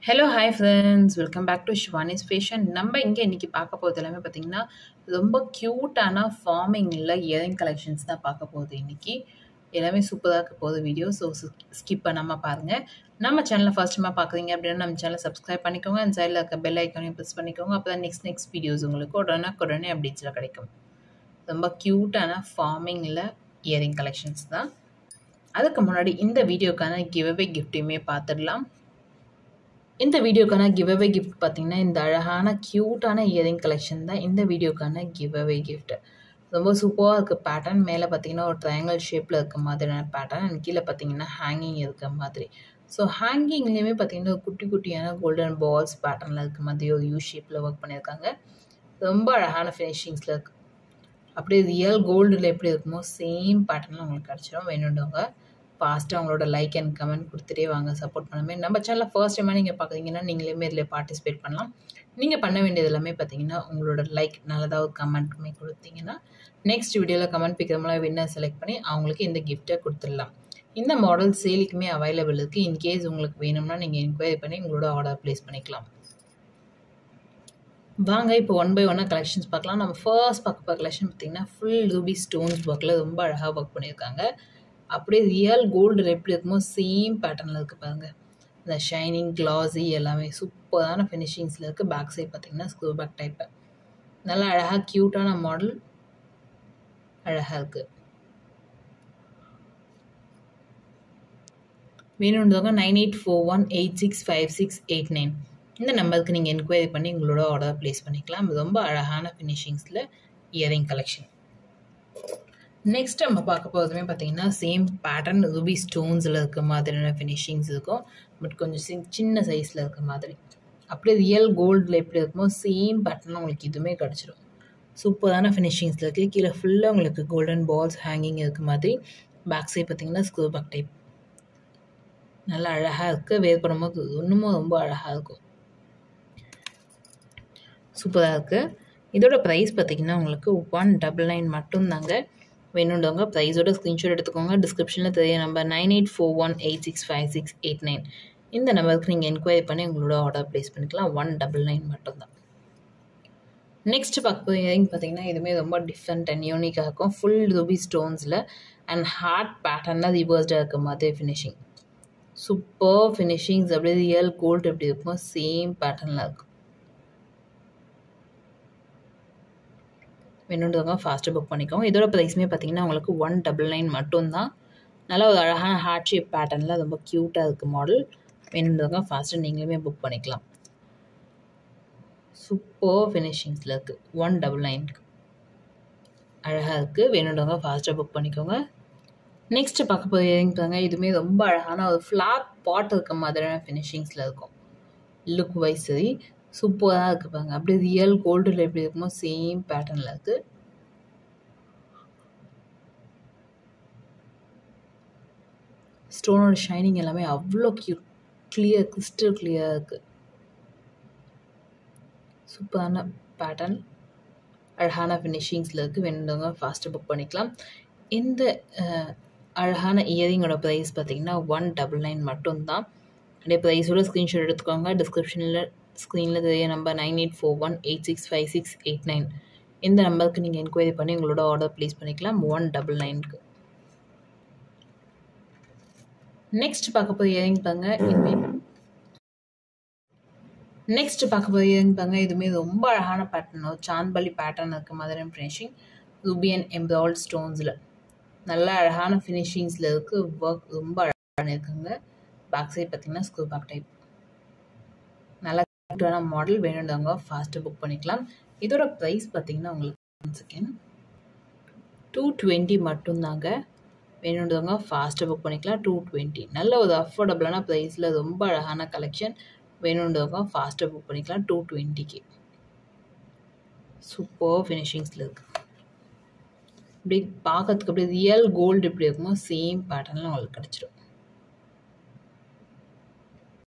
hello hi friends welcome back to Shivani's fashion நம்ம இங்கே இன்றைக்கி பார்க்க போகிறது எல்லாமே பார்த்திங்கன்னா ரொம்ப க்யூட்டான ஃபார்மிங்கில் இயரிங் கலெக்ஷன்ஸ் தான் பார்க்க போகுது இன்றைக்கி எல்லாமே சூப்பராக இருக்க போகுது வீடியோ ஸோ ஸ்கிப் பண்ணாமல் பாருங்கள் நம்ம சேனலை ஃபர்ஸ்ட் டைமாக பார்க்குறீங்க அப்படின்னா நம்ம சேனலை சப்ஸ்கிரைப் பண்ணிக்கோங்க அந்த சைடில் இருக்க பெல் ஐக்கானையும் ப்ரெஸ் பண்ணிக்கோங்க அப்போ தான் நெக்ஸ்ட் நெக்ஸ்ட் வீடியோஸ் உங்களுக்கு உடனே உடனே அப்டேட்ஸில் கிடைக்கும் ரொம்ப க்யூட்டான ஃபார்மிங்கில் இயரிங் கலெக்ஷன்ஸ் தான் அதுக்கு முன்னாடி இந்த வீடியோக்கான கிவ்அவே கிஃப்ட்டையுமே பார்த்துடலாம் இந்த வீடியோக்கான கிவ்அவே கிஃப்ட் பார்த்தீங்கன்னா இந்த அழகான க்யூட்டான இயரிங் கலெக்ஷன் தான் இந்த வீடியோக்கான கிவ்அவே கிஃப்ட் ரொம்ப சூப்பராக இருக்க பேட்டர்ன் மேலே பார்த்தீங்கன்னா ஒரு ட்ரையாங்கிள் ஷேப்பில் இருக்க மாதிரியான பேட்டர்ன் அண்ட் கீழே பார்த்தீங்கன்னா ஹேங்கிங் இருக்க மாதிரி ஸோ ஹேங்கிங்லேயுமே பார்த்தீங்கன்னா ஒரு குட்டி குட்டியான கோல்டன் பால்ஸ் பேட்டர்னில் இருக்க மாதிரி ஒரு யூ ஷேப்பில் ஒர்க் பண்ணியிருக்காங்க ரொம்ப அழகான ஃபினிஷிங்ஸில் இருக்குது அப்படியே ரியல் கோல்டில் எப்படி இருக்குமோ சேம் பேட்டர்னில் உங்களுக்கு கிடச்சிரும் வேணுன்றவங்க ஃபாஸ்ட்டாக உங்களோட லைக் அண்ட் கமெண்ட் கொடுத்துட்டே வாங்க சப்போர்ட் பண்ணாமே நம்ம சேனலில் ஃபர்ஸ்ட் டைமாக நீங்கள் பார்க்குறீங்கன்னா நீங்களுமே இதில் பார்ட்டிசிபேட் பண்ணலாம் நீங்கள் பண்ண வேண்டியது எல்லாமே பார்த்தீங்கன்னா உங்களோட லைக் நல்லதாக ஒரு கமெண்ட்டுமே கொடுத்தீங்கன்னா நெக்ஸ்ட் வீடியோவில் கமெண்ட் பிக்கிற மூலம் வின்னர் செலக்ட் பண்ணி அவங்களுக்கு இந்த கிஃப்ட்டை கொடுத்துடலாம் இந்த மாடல் சேலுக்குமே அவைலபிள் இருக்குது இன்கேஸ் உங்களுக்கு வேணும்னா நீங்கள் என்கொயரி பண்ணி உங்களோட ஆர்டர் ப்ளேஸ் பண்ணிக்கலாம் வாங்க இப்போ ஒன் பை ஒன்னாக கலெக்ஷன்ஸ் பார்க்கலாம் நம்ம ஃபர்ஸ்ட் பார்க்க போகிற கலெக்ஷன் பார்த்திங்கன்னா ஃபுல் ரூபி ஸ்டோன்ஸ் ஒர்க்கில் ரொம்ப அழகாக ஒர்க் பண்ணியிருக்காங்க அப்படியே ரியல் கோல்டு எப்படி இருக்குமோ சேம் பேட்டர்னில் இருக்குது பாருங்கள் இந்த ஷைனிங் கிளாஸி எல்லாமே சூப்பரான ஃபினிஷிங்ஸில் இருக்குது பேக் சைட் பார்த்திங்கன்னா ஸ்க்ரூ பேக் டைப்பு நல்லா அழகாக க்யூட்டான மாடல் அழகாக இருக்குது வேணுன்றவங்க nine eight four one eight six five six eight nine இந்த நம்பருக்கு நீங்கள் என்கொயரி பண்ணி உங்களோட ஆர்டர் ப்ளேஸ் பண்ணிக்கலாம் ரொம்ப அழகான ஃபினிஷிங்ஸில் இயரிங் கலெக்ஷன் நெக்ஸ்ட் நம்ம பார்க்க போகிறதுமே பார்த்தீங்கன்னா சேம் பேட்டர்ன் ரூபி ஸ்டோன்ஸில் இருக்க மாதிரியான ஃபினிஷிங்ஸ் இருக்கும் பட் கொஞ்சம் சி சின்ன சைஸில் இருக்க மாதிரி அப்படியே ரியல் கோல்டில் எப்படி இருக்குமோ சேம் பேட்டர்ன் உங்களுக்கு இதுவுமே கிடச்சிரும் சூப்பரான ஃபினிஷிங்ஸில் இருக்குது கீழே ஃபுல்லாக உங்களுக்கு கோல்டன் பால்ஸ் ஹேங்கிங் இருக்க மாதிரி பேக் சைட் பார்த்தீங்கன்னா ஸ்க்ரூ பேக் டைப் நல்லா அழகாக இருக்குது வேர் பண்ணும்போது இன்னமும் ரொம்ப அழகாக இருக்கும் சூப்பராக இருக்குது இதோட ப்ரைஸ் பார்த்திங்கன்னா உங்களுக்கு ஒன் டபுள் நைன் மட்டும்தாங்க வேணுன்றவங்க ப்ரைஸோட ஸ்க்ரீன்ஷாட் எடுத்துக்கோங்க டிஸ்கிரிப்ஷனில் தெரிய number nine eight four one eight six five six eight nine இந்த நம்பருக்கு நீங்கள் என்கொயரி பண்ணி உங்களோட ஆர்டர் ப்ளேஸ் பண்ணிக்கலாம் ஒன் டபுள் நைன் மட்டும்தான் நெக்ஸ்ட் பார்க்க போகிறீங்க பார்த்தீங்கன்னா இதுவுமே ரொம்ப டிஃப்ரெண்ட் அண்ட் யூனிக்காக இருக்கும் ஃபுல் ரூபி ஸ்டோன்ஸில் அண்ட் ஹார்ட் பேட்டர்னில் ரிவர்ஸ்டாக இருக்க மாதிரி ஃபினிஷிங் சூப்பர் ஃபினிஷிங்ஸ் அப்படியே ரியல் கோல்டு எப்படி இருக்குமோ சேம் பேட்டர்னில் இருக்கும் வேணுன்றவங்க ஃபாஸ்ட்டாக புக் பண்ணிக்கோங்க இதோட ப்ரைஸுமே பார்த்தீங்கன்னா உங்களுக்கு ஒன் டபுள் நைன் மட்டும்தான் நல்ல ஒரு அழகான ஹார்ட் ஷேப் பேட்டர்னில் ரொம்ப க்யூட்டாக இருக்குது மாடல் வேணுன்றவங்க ஃபாஸ்ட்டாக நீங்களுமே புக் பண்ணிக்கலாம் சூப்பர் ஃபினிஷிங்ஸில் இருக்குது ஒன் டபுள் நைனுக்கு அழகாக இருக்குது வேணுன்றவங்க ஃபாஸ்ட்டாக புக் பண்ணிக்கோங்க நெக்ஸ்ட் பார்க்க போகிறீங்க பாருங்க இதுவுமே ரொம்ப அழகான ஒரு ஃப்ளாட் பாட் இருக்க மாதிரியான ஃபினிஷிங்ஸில் இருக்கும் லுக் வைஸ் சரி சூப்பராக இருக்குது பாருங்க அப்படியே ரியல் கோல்டில் எப்படி இருக்குமோ சேம் பேட்டர்னில் இருக்குது ஸ்டோனோட ஷைனிங் எல்லாமே அவ்வளோ க்யூ கிளியர் கிறிஸ்டல் கிளியராக இருக்குது சூப்பரான பேட்டர்ன் அழகான ஃபினிஷிங்ஸில் இருக்குது வேணுன்றவங்க ஃபாஸ்ட்டாக புக் பண்ணிக்கலாம் இந்த அழகான இயரிங்கோட ப்ரைஸ் பார்த்திங்கன்னா ஒன் டபுள் நைன் மட்டும்தான் அப்படியே ப்ரைஸோட ஸ்க்ரீன்ஷாட் எடுத்துக்கோங்க டிஸ்கிரிப்ஷனில் ஸ்க்ரீனில் தெரிய number nine eight four one eight six five six eight nine இந்த நம்பருக்கு நீங்கள் என்கொயரி பண்ணி உங்களோட ஆர்டர் ப்ளேஸ் பண்ணிக்கலாம் ஒன் டபுள் நைனுக்கு நெக்ஸ்ட் பார்க்க போய் இயரிங் பாங்க இதுமே நெக்ஸ்ட் பார்க்க போய் இயரிங் பாங்க இதுவுமே ரொம்ப அழகான பேட்டர்னோ சாந்த்பலி பேட்டர்ன் இருக்க மாதிரி ஃபினிஷிங் ரூபியன் எம்ப்ராய்ட் ஸ்டோன்ஸில் நல்ல அழகான ஃபினிஷிங்ஸில் இருக்குது ஒர்க் ரொம்ப அழகாக பண்ணியிருக்காங்க பேக் சைட் பார்த்திங்கன்னா ஸ்க்ரூ பேக் டைப் நல்லா க்யூட்டான மாடல் வேணுன்றவங்க ஃபாஸ்ட்டாக புக் பண்ணிக்கலாம் இதோட ப்ரைஸ் பார்த்திங்கன்னா உங்களுக்கு ஒன் செகண்ட் டூ டுவெண்ட்டி மட்டும்தாங்க வேணுன்றவங்க ஃபாஸ்ட்டாக புக் பண்ணிக்கலாம் டூ டுவெண்ட்டி நல்ல ஒரு அஃபோர்டபுளான ப்ரைஸில் ரொம்ப அழகான கலெக்ஷன் வேணுன்றவங்க ஃபாஸ்ட்டாக புக் பண்ணிக்கலாம் டூ டுவெண்ட்டிக்கு சூப்பர் ஃபினிஷிங்ஸில் இருக்குது இப்படி பார்க்கறதுக்கு அப்படியே ரியல் கோல்டு எப்படி இருக்குமோ சேம் பேட்டர்னில் உங்களுக்கு கிடச்சிடும்